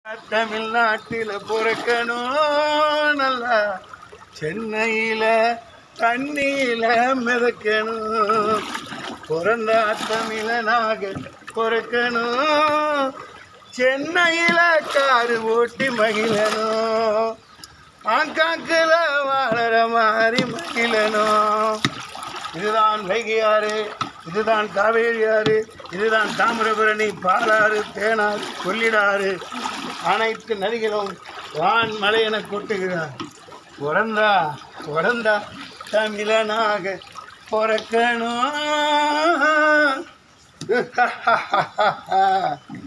தமிழ்நாட்டில் பிறக்கணும் நல்லா சென்னையில் தண்ணியில் மிதக்கணும் பிறந்தா தமிழனாக பிறக்கணும் சென்னையில் காரு ஓட்டி மகிழணும் ஆங்காங்கில் வாழற மாதிரி மகிழணும் இதுதான் வைகையாறு இதுதான் காவேரி ஆறு இதுதான் தாமிரபரணி பாலாறு தேனாறு கொள்ளிடாறு அனைத்து நதிகளும் வான் மலை என கொட்டுகிறார் பிறந்தா பிறந்தா தமிழனாக பிறக்கணும்